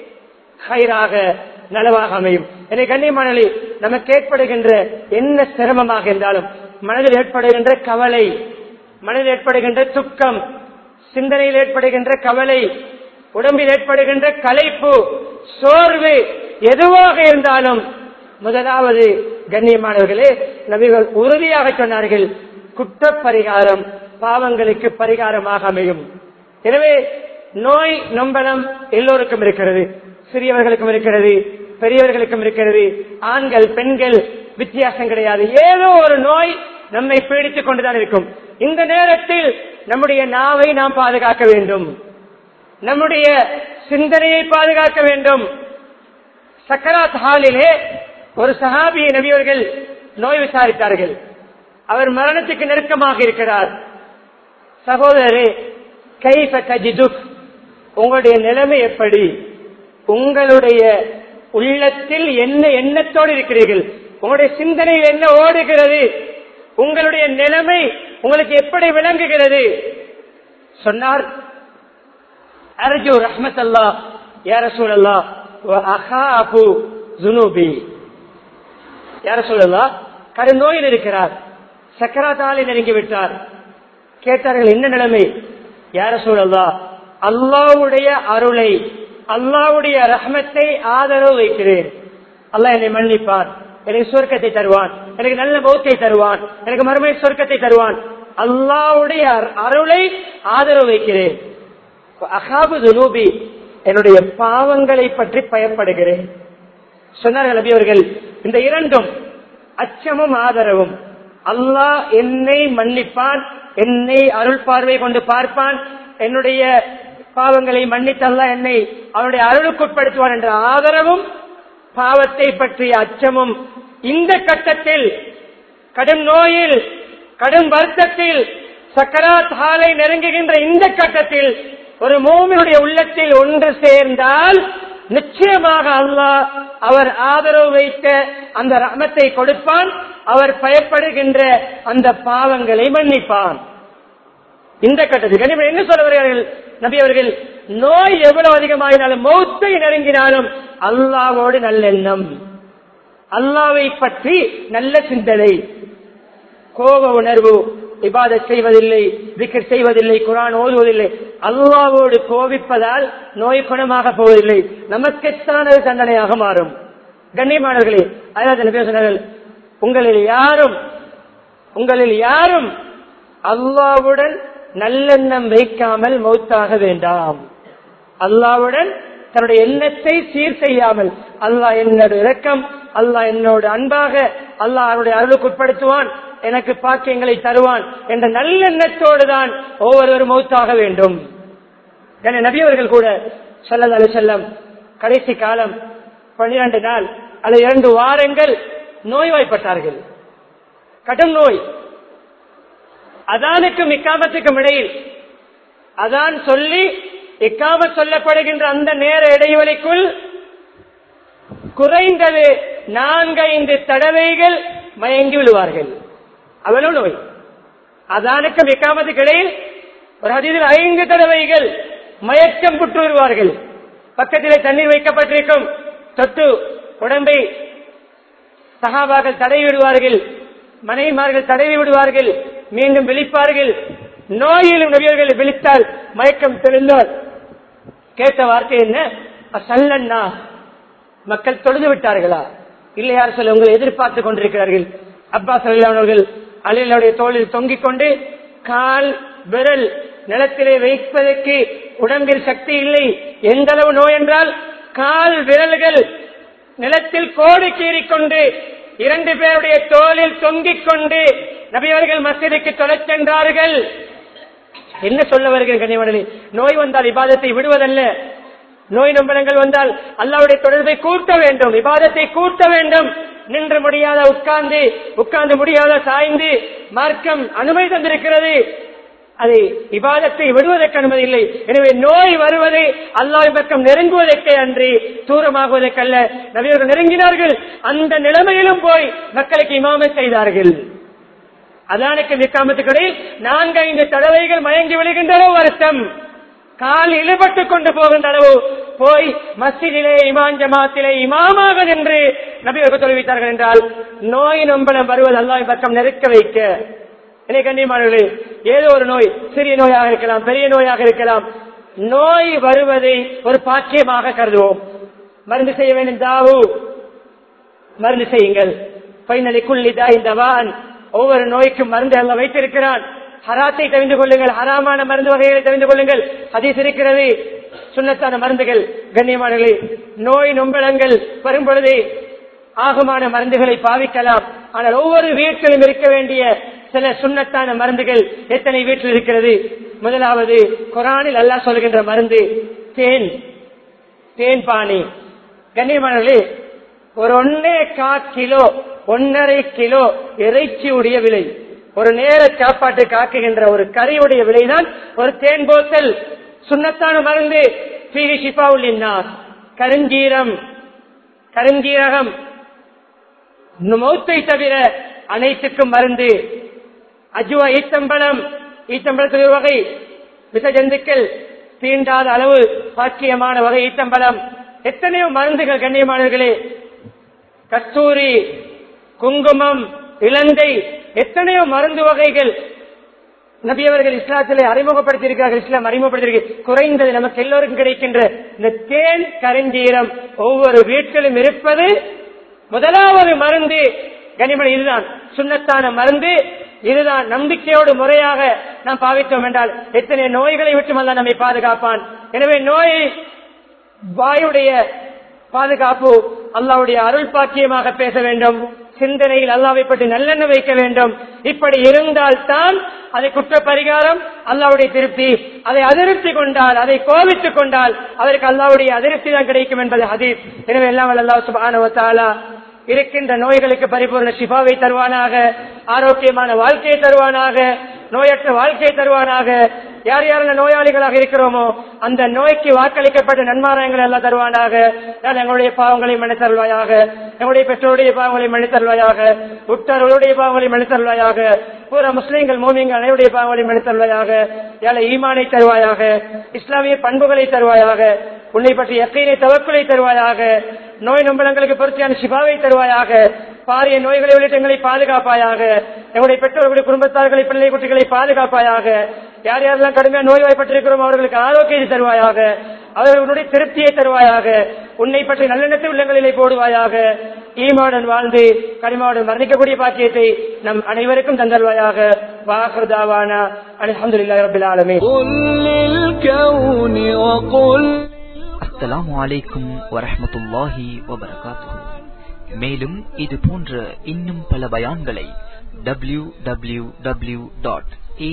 ஹைராக நலவாக அமையும் என்னை கண்ணியமானலி நமக்கு ஏற்படுகின்ற என்ன சிரமமாக இருந்தாலும் மனதில் ஏற்படுகின்ற கவலை மனதில் ஏற்படுகின்ற துக்கம் சிந்தனையில் ஏற்படுகின்ற கவலை உடம்பில் ஏற்படுகின்ற களைப்பு சோர்வு எதுவாக இருந்தாலும் முதலாவது கண்ணியமானவர்களே நபிகள் உறுதியாக சொன்னார்கள் குற்ற பரிகாரம் பாவங்களுக்கு பரிகாரமாக அமையும் எனவே நோய் நம்பலம் எல்லோருக்கும் இருக்கிறது சிறியவர்களுக்கும் இருக்கிறது பெரியவர்களுக்கும் இருக்கிறது ஆண்கள் பெண்கள் வித்தியாசம் கிடையாது ஏதோ ஒரு நோய் நம்மை பீடித்துக் கொண்டுதான் இருக்கும் இந்த நேரத்தில் நம்முடைய நாவை நாம் பாதுகாக்க வேண்டும் நம்முடைய சிந்தனையை பாதுகாக்க வேண்டும் சக்கராத் ஹாலிலே ஒரு சஹாபியை நபியவர்கள் நோய் விசாரித்தார்கள் அவர் மரணத்துக்கு நெருக்கமாக இருக்கிறார் சகோதரரே கைஃப தஜிதுக் உங்களுடைய நிலைமை எப்படி உங்களுடைய உள்ளத்தில் என்ன எண்ணத்தோடு இருக்கிறீர்கள் உங்களுடைய சிந்தனையில் என்ன ஓடுகிறது உங்களுடைய நிலைமை உங்களுக்கு எப்படி விளங்குகிறது சொன்னார் அர்ஜு ரஹ்மத் அல்லா யார சூழல்லா அஹாபு ஜுனூபி யார சொல்லலா கருநோயில் இருக்கிறார் சக்கராத்தாலை நெருங்கி விட்டார் கேட்டார்கள் என்ன நிலைமை யார சூழல்லா அல்லாவுடைய அருளை அல்லாவுடைய ரஹ்மத்தை ஆதரவு வைக்கிறேன் அல்லாஹ் என்னை மன்னிப்பான் எனக்கு சொர்க்கத்தை தருவான் எனக்கு நல்ல பௌத்தை தருவான் எனக்கு மறுமை சொர்க்கத்தை தருவான் அல்லாவுடைய அருளை ஆதரவு வைக்கிறேன் அகாபு துனூபி என்னுடைய பாவங்களை பற்றி பயப்படுகிறேன் சொன்னார்கள் நபி அவர்கள் இந்த இரண்டும் அச்சமும் ஆதரவும் அல்லாஹ் என்னை மன்னிப்பான் என்னை அருள் பார்வை கொண்டு பார்ப்பான் என்னுடைய பாவங்களை மன்னித்தல்ல என்னை அவனுடைய அருளுக்குட்படுத்துவான் என்ற ஆதரவும் பாவத்தை பற்றிய அச்சமும் இந்த கட்டத்தில் கடும் நோயில் கடும் வருத்தத்தில் சக்கராத் ஹாலை நெருங்குகின்ற இந்த கட்டத்தில் ஒரு மோமினுடைய உள்ளத்தில் ஒன்று சேர்ந்தால் நிச்சயமாக அல்லாஹ் அவர் ஆதரவு வைத்த அந்த ரமத்தை கொடுப்பான் அவர் பயப்படுகின்ற அந்த பாவங்களை மன்னிப்பான் இந்த கட்டத்தில் கண்டிப்பா என்ன சொல்ல வருகிறார்கள் நபி அவர்கள் நோய் எவ்வளவு அதிகமாகினாலும் மௌத்தை நெருங்கினாலும் அல்லாவோடு நல்லெண்ணம் அல்லாவை பற்றி நல்ல சிந்தனை கோப உணர்வு இபாத செய்வதில்லை விக்கெட் செய்வதில்லை குரான் ஓதுவதில்லை அல்லாவோடு கோபிப்பதால் நோய் குணமாக போவதில்லை நமக்குத்தான் அது தண்டனையாக மாறும் கண்ணியமானவர்களே அதாவது பேசினார்கள் உங்களில் யாரும் உங்களில் யாரும் அல்லாவுடன் நல்லெண்ணம் வைக்காமல் மௌத்தாக வேண்டாம் அல்லாவுடன் தன்னுடைய எண்ணத்தை சீர் செய்யாமல் அல்லாஹ் என்னோட இரக்கம் அல்லாஹ் என்னோட அன்பாக அல்லாஹ் அவருடைய அருளுக்கு உட்படுத்துவான் எனக்கு பாக்கியங்களை தருவான் என்ற நல்லெண்ணத்தோடு தான் ஒவ்வொருவரும் மௌத்தாக வேண்டும் என நபியவர்கள் கூட சொல்லல் அலி செல்லம் கடைசி காலம் பன்னிரண்டு நாள் அல்லது இரண்டு வாரங்கள் நோய்வாய்ப்பட்டார்கள் கடும் நோய் அதானுக்கும் இக்காமத்துக்கும் இடையில் அதான் சொல்லி இக்காம சொல்லப்படுகின்ற அந்த நேர இடைவெளிக்குள் குறைந்தது நான்கைந்து தடவைகள் மயங்கி விழுவார்கள் அவ்வளவு நோய் அதானுக்கும் இக்காமத்துக்கு இடையில் ஒரு அதில் ஐந்து தடவைகள் மயக்கம் புற்று வருவார்கள் பக்கத்திலே தண்ணீர் வைக்கப்பட்டிருக்கும் தொட்டு உடம்பை சகாபாக்கள் தடவி விடுவார்கள் மனைவிமார்கள் தடவி விடுவார்கள் மீண்டும் விழிப்பார்கள் நோயிலும் நபியர்கள் விழித்தால் மயக்கம் தெளிந்தால் கேட்ட வார்த்தை என்ன சல்லண்ணா மக்கள் தொழுது விட்டார்களா இல்லை யார் சொல்ல உங்களை எதிர்பார்த்து கொண்டிருக்கிறார்கள் அப்பா சல்லானவர்கள் அலிலுடைய தோளில் தொங்கிக் கொண்டு கால் விரல் நிலத்திலே வைப்பதற்கு உடம்பில் சக்தி இல்லை எந்த அளவு நோய் என்றால் கால் விரல்கள் நிலத்தில் கோடு கீறிக்கொண்டு இரண்டு பேருடைய தோளில் தொங்கிக் கொண்டு நபியவர்கள் மசிதிக்கு தொலைச் சென்றார்கள் என்ன சொல்ல வருகிற கனிமணி நோய் வந்தால் இபாதத்தை விடுவதல்ல நோய் நம்பலங்கள் வந்தால் அல்லாவுடைய தொடர்பை கூட்ட வேண்டும் விவாதத்தை கூட்ட வேண்டும் நின்று முடியாத உட்கார்ந்து உட்கார்ந்து முடியாத சாய்ந்து மார்க்கம் அனுமதி தந்திருக்கிறது அதை விவாதத்தை விடுவதற்கு அனுமதி இல்லை எனவே நோய் வருவது அல்லாஹ் பக்கம் நெருங்குவதற்கே அன்றி தூரமாகுவதற்கல்ல நபியர்கள் நெருங்கினார்கள் அந்த நிலைமையிலும் போய் மக்களுக்கு இமாமை செய்தார்கள் அதானுக்கு நிக்காமத்துக்கு இடையில் நான்கு ஐந்து தடவைகள் மயங்கி விழுகின்ற அளவு வருத்தம் கால் இழுபட்டுக் கொண்டு போகின்ற அளவு போய் மஸ்ஜிதிலே இமான் ஜமாத்திலே இமாமாக நின்று நபியர்கள் தெரிவித்தார்கள் என்றால் நோய் நம்பலம் வருவது அல்லாஹ் பக்கம் நெருக்க வைக்க இணை கண்ணியமானவர்களே ஏதோ ஒரு நோய் சிறிய நோயாக இருக்கலாம் பெரிய நோயாக இருக்கலாம் நோய் வருவதை ஒரு பாக்கியமாக கருதுவோம் மருந்து செய்ய வேண்டும் தாவு மருந்து செய்யுங்கள் பைனலிக்குள்ளி தாயின் ஒவ்வொரு நோய்க்கும் மருந்து அல்ல வைத்திருக்கிறான் ஹராத்தை தெரிந்து கொள்ளுங்கள் ஹராமான மருந்து வகைகளை தெரிந்து கொள்ளுங்கள் ஹதீஸ் இருக்கிறது சுண்ணத்தான மருந்துகள் கண்ணியமானங்களே நோய் நொம்பலங்கள் வரும் பொழுது ஆகுமான மருந்துகளை பாவிக்கலாம் ஆனால் ஒவ்வொரு வீட்டிலும் இருக்க வேண்டிய சில சுண்ணத்தான மருந்துகள் எத்தனை வீட்டில் இருக்கிறது முதலாவது குரானில் அல்லாஹ் சொல்கின்ற மருந்து தேன் தேன் பானி கண்ணியமானவர்களே ஒரு ஒன்னே கா கிலோ ஒன்னரை கிலோ இறைச்சியுடைய விலை ஒரு நேர சாப்பாட்டு காக்குகின்ற ஒரு கறியுடைய விலைதான் ஒரு தேன் போத்தல் சுண்ணத்தான மருந்து பீவி ஷிபாவுல்லின்னார் கருஞ்சீரம் கருஞ்சீரகம் மௌத்தை தவிர அனைத்துக்கும் மருந்து அஜுவா ஈத்தம்பழம் ஈத்தம்பழத்தில் ஒரு வகை விசஜந்துக்கள் தீண்டாத அளவு பாக்கியமான வகை ஈத்தம்பழம் எத்தனையோ மருந்துகள் கண்ணியமானவர்களே கஸ்தூரி குங்குமம் இலந்தை எத்தனையோ மருந்து வகைகள் நபி அவர்கள் இஸ்லாத்திலே அறிமுகப்படுத்தியிருக்கிறார்கள் இஸ்லாம் அறிமுகப்படுத்தியிருக்கு குறைந்தது நமக்கு எல்லோருக்கும் கிடைக்கின்ற இந்த தேன் கருஞ்சீரம் ஒவ்வொரு வீட்டிலும் இருப்பது முதலாவது மருந்து கனிமணி இதுதான் சுண்ணத்தான மருந்து இதுதான் நம்பிக்கையோடு முறையாக நாம் பாவித்தோம் என்றால் எத்தனை நோய்களை விட்டு அல்ல நம்மை பாதுகாப்பான் எனவே நோய் வாயுடைய பாதுகாப்பு அல்லாவுடைய அருள் பாக்கியமாக பேச வேண்டும் சிந்தனையில் அல்லாவை பற்றி நல்லெண்ண வைக்க வேண்டும் இப்படி இருந்தால் தான் அதை குற்ற பரிகாரம் அல்லாவுடைய திருப்தி அதை அதிருப்தி கொண்டால் அதை கோபித்துக் கொண்டால் அதற்கு அல்லாவுடைய அதிருப்தி தான் கிடைக்கும் என்பது ஹதீஸ் எனவே எல்லாம் அல்லா சுபானுவத்தாலா இருக்கின்ற நோய்களுக்கு பரிபூர்ண சிபாவை தருவானாக ஆரோக்கியமான வாழ்க்கையை தருவானாக நோயற்ற வாழ்க்கையை தருவானாக யார் யாரெல்லாம் நோயாளிகளாக இருக்கிறோமோ அந்த நோய்க்கு வாக்களிக்கப்பட்ட நன்மாராயங்கள் எல்லாம் தருவானாக நான் எங்களுடைய பாவங்களை மன்னித்தருள்வாயாக எங்களுடைய பெற்றோருடைய பாவங்களை மன்னித்தருள்வாயாக உற்றார்களுடைய பாவங்களை மன்னித்தருள்வாயாக பூரா முஸ்லீம்கள் மோமியங்கள் அனைவருடைய பாவங்களை மன்னித்தருள்வாயாக ஏழை ஈமானை தருவாயாக இஸ்லாமிய பண்புகளை தருவாயாக உன்னை பற்றி எக்கையினை தவக்குலை தருவாயாக நோய் நம்பளங்களுக்கு பொருத்தியான சிபாவை தருவாயாக பாரிய நோய்களை உள்ளிட்ட எங்களை பாதுகாப்பாயாக எங்களுடைய பெற்றோர்களுடைய குடும்பத்தார்களை பிள்ளை குட்டிகளை பாதுகாப்பாயாக யார் யாரெல்லாம் கடுமையாக நோய்வாய்ப்பட்டிருக்கிறோம் அவர்களுக்கு ஆரோக்கியத்தை தருவாயாக அவர்களுடைய திருப்தியை தருவாயாக உன்னை பற்றி நல்லெண்ணத்தை உள்ளங்களிலே போடுவாயாக ஈமாவுடன் வாழ்ந்து கனிமாவுடன் மரணிக்கக்கூடிய பாக்கியத்தை நம் அனைவருக்கும் தந்தல்வாயாக வாஹதாவானா அலமதுல்லா ரபில் ஆலமே அஸ்ஸலாமு அலைக்கும் வரஹமத்துல்லாஹி வபரகாத்துஹு மேலும் இது போன்ற இன்னும் பல பயான்களை W W W dot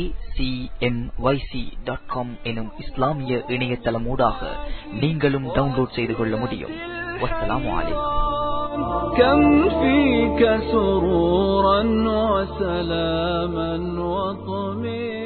dot com எனும் இஸ்லாமிய இணையதளமூடாக நீங்களும் டவுன்லோட் செய்து கொள்ள முடியும் வஸ்ஸலாமு அலைக்கும் كم فيك سرورا وسلاما وطمئنا